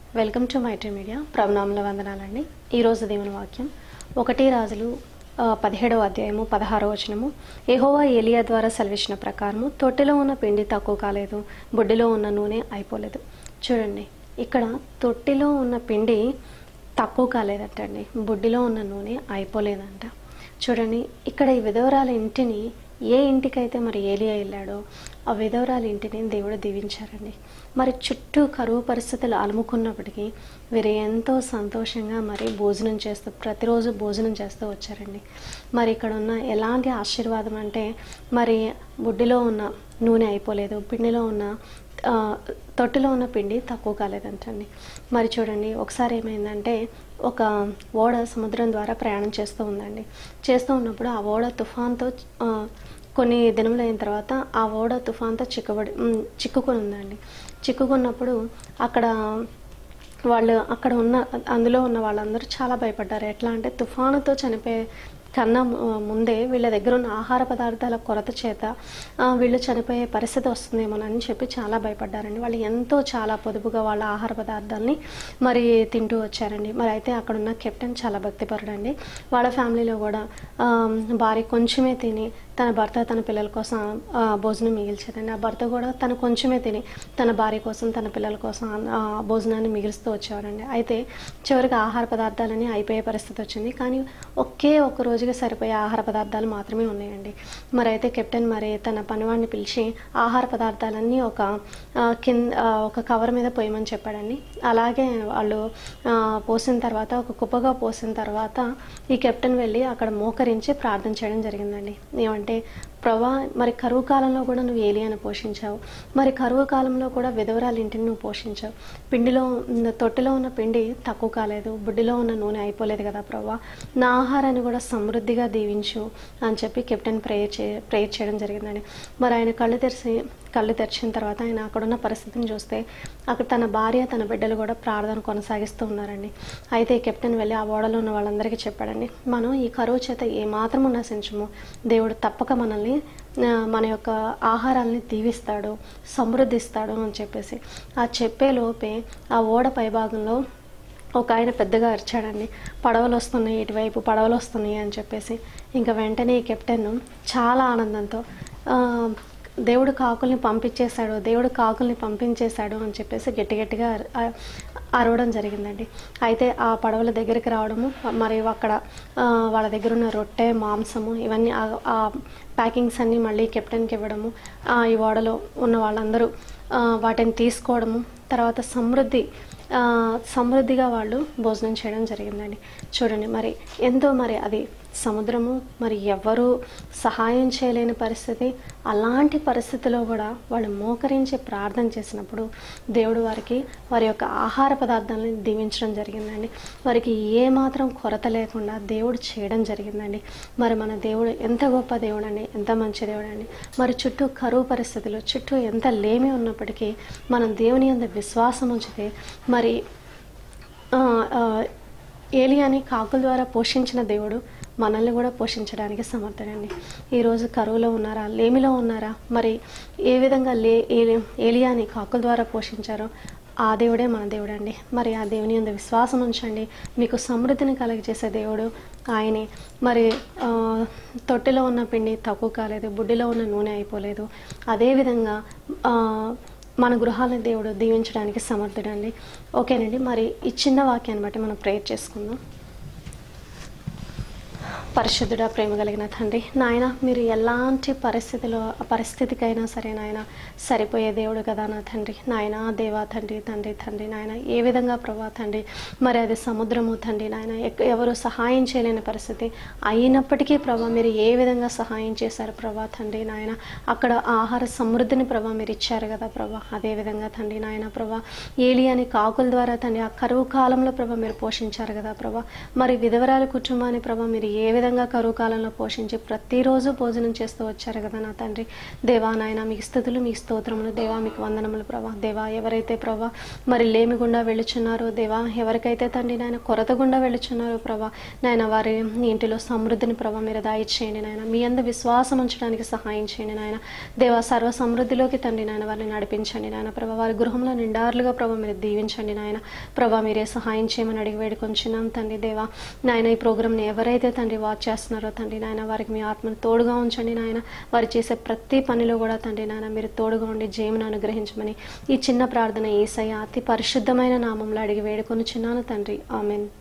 welcome to Maitri media ప్రభునాముల వందనాలండి ఈరోజు దేవుని వాక్యం ఒకటి రాజులు ఆ, పదిహేడవ అధ్యాయము పదహారవ వచనము ఏహోవా ఏలియా ద్వారా సెలవిచ్చిన ప్రకారము తొట్టెలో ఉన్న పిండి తక్కువ కాలేదు బుడ్డిలో ఉన్న నూనె అయిపోలేదు చూడండి ఇక్కడ తొట్టిలో ఉన్న పిండి తక్కువ కాలేదంటండి బుడ్డిలో ఉన్న నూనె అయిపోలేదంట చూడండి ఇక్కడ ఈ విధవరాల ఇంటిని ఏ ఇంటికైతే మరి ఏలియా వెళ్ళాడో ఆ విధవరాల ఇంటిని దేవుడు దీవించారండి మరి చుట్టూ కరువు పరిస్థితులు అలుముకున్నప్పటికీ వీరు ఎంతో సంతోషంగా మరి భోజనం చేస్తూ ప్రతిరోజు భోజనం చేస్తూ వచ్చారండి మరి ఇక్కడ ఉన్న ఎలాంటి ఆశీర్వాదం అంటే మరి బుడ్డిలో ఉన్న నూనె అయిపోలేదు పిండిలో ఉన్న ఆ, తొట్టిలో ఉన్న పిండి తక్కువ కాలేదంటండి మరి చూడండి ఒకసారి ఏమైందంటే ఒక ఓడ సముద్రం ద్వారా ప్రయాణం చేస్తూ ఉందండి చేస్తూ ఉన్నప్పుడు ఆ ఓడ తుఫాన్తో ఆ, కొన్ని దినములు అయిన తర్వాత ఆ ఓడ తుఫాన్తో చిక్కుబడి ఉమ్, చిక్కుకొని ఉందండి చిక్కుకున్నప్పుడు అక్కడ వాళ్ళు అక్కడ ఉన్న అందులో ఉన్న వాళ్ళందరూ చాలా భయపడ్డారు ఎట్లా అంటే తుఫానుతో చనిపోయే కన్నా ము- ముందే వీళ్ళ దగ్గర ఉన్న ఆహార పదార్థాల కొరత చేత ఆ, వీళ్ళు చనిపోయే పరిస్థితి వస్తుందేమోనని చెప్పి చాలా భయపడ్డారండి వాళ్ళు ఎంతో చాలా పొదుపుగా వాళ్ళ ఆహార పదార్థాలని మరి తింటూ వచ్చారండి మరి అయితే అక్కడ ఉన్న కెప్టెన్ చాలా భక్తిపరుడండి వాళ్ళ ఫ్యామిలీలో కూడా ఆ, భార్య కొంచెమే తిని తన భర్త తన పిల్లల కోసం ఆ, భోజనం మిగిల్చేదండి ఆ భర్త కూడా తను కొంచెమే తిని తన భార్య కోసం తన పిల్లల కోసం ఆ భోజనాన్ని మిగిలిస్తూ వచ్చేవారండి అయితే చివరికి ఆహార పదార్థాలని అయిపోయే పరిస్థితి వచ్చింది కానీ ఒకే ఒక రోజుగా సరిపోయే ఆహార పదార్థాలు మాత్రమే ఉన్నాయండి మరి అయితే కెప్టెన్ మరి తన పనివాడిని పిలిచి ఆహార పదార్థాలన్నీ ఒక ఆ, కింద ఆ, ఒక కవర్ మీద పోయమని చెప్పాడండి అలాగే వాళ్ళు ఆ, పోసిన తర్వాత ఒక కుప్పగా పోసిన తర్వాత ఈ కెప్టెన్ వెళ్ళి అక్కడ మోకరించి ప్రార్థన చేయడం జరిగిందండి ఏమంటే ప్రభా మరి కరువు కాలంలో కూడా నువ్వు ఏలియాను పోషించావు మరి కరువు కాలంలో కూడా విధవరాల ఇంటిని నువ్వు పోషించావు పిండిలో ఉన్న- తొట్టిలో ఉన్న పిండి తక్కువ కాలేదు బుడ్డిలో ఉన్న నూనె అయిపోలేదు కదా ప్రభా నా ఆహారాన్ని కూడా సమృద్ధిగా దీవించు అని చెప్పి కెప్టెన్ ప్రేయర్ చే ప్రేయర్ చేయడం జరిగిందండి మరి ఆయన కళ్ళు తెరిచి కళ్ళు తెరిచిన తర్వాత ఆయన అక్కడున్న పరిస్థితిని చూస్తే అక్కడ తన భార్య తన బిడ్డలు కూడా ప్రార్థన కొనసాగిస్తూ ఉన్నారండి అయితే ఈ కెప్టెన్ వెళ్ళి ఆ ఓడలో ఉన్న వాళ్ళందరికీ చెప్పాడండి మనం ఈ కరువు చేత ఏమాత్రం నశించము దేవుడు తప్పక మనల్ని ఆ, మన యొక్క ఆహారాల్ని దీవిస్తాడు సమృద్ధిస్తాడు అని చెప్పేసి ఆ చెప్పే లోపే ఆ ఓడ పైభాగంలో ఒక ఆయన పెద్దగా అరిచాడండి పడవలు వస్తున్నాయి ఇటువైపు పడవలు వస్తున్నాయి అని చెప్పేసి ఇంకా వెంటనే ఈ కెప్టెన్ చాలా ఆనందంతో ఆ, దేవుడు కాకుల్ని పంపించేశాడు దేవుడు కాకుల్ని పంపించేశాడు అని చెప్పేసి గట్టి గట్టిగా అర- అ- అరవడం జరిగిందండి అయితే ఆ పడవల దగ్గరికి రావడము మరి అక్కడ ఆ, వాళ్ళ దగ్గర ఉన్న రొట్టె మాంసము ఇవన్నీ ఆ- ఆ ప్యాకింగ్స్ అన్నీ మళ్ళీ కెప్టెన్కి ఇవ్వడము ఆ, ఈ ఓడలో ఉన్న వాళ్ళందరూ ఆ, వాటిని తీసుకోవడము తర్వాత సమృద్ధి ఆ, సమృద్ధిగా వాళ్ళు భోజనం చేయడం జరిగిందండి చూడండి మరి ఎంతో మరి అది సముద్రము మరి ఎవ్వరూ సహాయం చేయలేని పరిస్థితి అలాంటి పరిస్థితిలో కూడా వాళ్ళు మోకరించి ప్రార్థన చేసినప్పుడు దేవుడు వారికి వారి యొక్క ఆహార పదార్థాలను దీవించడం జరిగిందండి వారికి ఏ మాత్రం కొరత లేకుండా దేవుడు చేయడం జరిగిందండి మరి మన దేవుడు ఎంత గొప్ప దేవుడు అండి ఎంత మంచి దేవుడు అండి మరి చుట్టూ కరువు పరిస్థితులు చుట్టూ ఎంత లేమి ఉన్నప్పటికీ మనం దేవుని అంత విశ్వాసం ఉంచితే మరి ఆ, ఆ, ఏలియాని కాకుల ద్వారా పోషించిన దేవుడు మనల్ని కూడా పోషించడానికి సమర్థుడండి ఈరోజు కరువులో ఉన్నారా లేమిలో ఉన్నారా మరి ఏ విధంగా లే ఏలి- ఏలియాని కాకుల ద్వారా పోషించారో ఆ దేవుడే మన దేవుడు అండి మరి ఆ దేవుని అందు విశ్వాసం ఉంచండి మీకు సమృద్ధిని కలగజేసే దేవుడు ఆయనే మరి ఆ, తొట్టిలో ఉన్న పిండి తక్కువ కాలేదు బుడ్డిలో ఉన్న నూనె అయిపోలేదు అదేవిధంగా ఆ, మన గృహాలను దేవుడు దీవించడానికి సమర్థుడండి ఓకేనండి మరి ఈ చిన్న వాక్యాన్ని బట్టి మనం ప్రేయర్ చేసుకుందాం పరిశుద్ధుడా ప్రేమ కలిగిన తండ్రి నాయన మీరు ఎలాంటి పరిస్థితిలో పరిస్థితికైనా సరే నాయన సరిపోయే దేవుడు కదా నా తండ్రి నాయన దేవా తండ్రి తండ్రి తండ్రి నాయన ఏ విధంగా ప్రభా తండ్రి మరి అది సముద్రము తండ్రి నాయన ఎక్- ఎవరు సహాయం చేయలేని పరిస్థితి అయినప్పటికీ ప్రభా మీరు ఏ విధంగా సహాయం చేశారు ప్రభా తండ్రి నాయన అక్కడ ఆహార సమృద్ధిని ప్రభా మీరు ఇచ్చారు కదా ప్రభా అదే విధంగా తండ్రి నాయన ప్రభా ఏలియాని కాకుల ద్వారా తండ్రి ఆ కరువు కాలంలో ప్రభా మీరు పోషించారు కదా ప్రభా మరి విధవరాల కుటుంబాన్ని ప్రభా మీరు ఏ అదేవిధంగా కరువు కాలంలో పోషించి ప్రతిరోజు భోజనం చేస్తూ వచ్చారు కదా నా తండ్రి దేవా నాయన మీకు స్థుతులు మీకు స్తోత్రములు దేవా మీకు వందనములు ప్రభా దేవా ఎవరైతే ప్రభా మరి లేమి గుండా వెళ్ళుచున్నారో దేవా ఎవరికైతే తండ్రి నాయన కొరత గుండా వెళ్ళుచున్నారో ప్రభా నాయన వారి ఇంటిలో సమృద్ధిని ప్రభా మీరు దాయిచ్చేయండి నాయన మీ అందు విశ్వాసం ఉంచడానికి సహాయం చేయండి నాయన దేవా సర్వ సమృద్ధిలోకి తండ్రి నాయన వారిని నడిపించండి నాయన ప్రభా వారి గృహంలో నిండారులుగా ప్రభా మీరు దీవించండి నాయన ప్రభా మీరే సహాయం చేయమని అడిగి వేడుకొంచున్నాం తండ్రి దేవా నాయన ఈ ప్రోగ్రామ్ని ఎవరైతే తండ్రి వాచ్ చేస్తున్నారో తండ్రి నాయన వారికి మీ ఆత్మను తోడుగా ఉంచండి నాయన వారు చేసే ప్రతి పనిలో కూడా తండ్రి నాయన మీరు తోడుగా ఉండి జయమును అనుగ్రహించమని ఈ చిన్న ప్రార్థన ఏసయ్య అతి పరిశుద్ధమైన నామంలో అడిగి వేడుకొని చిన్నాను తండ్రి ఆమెన్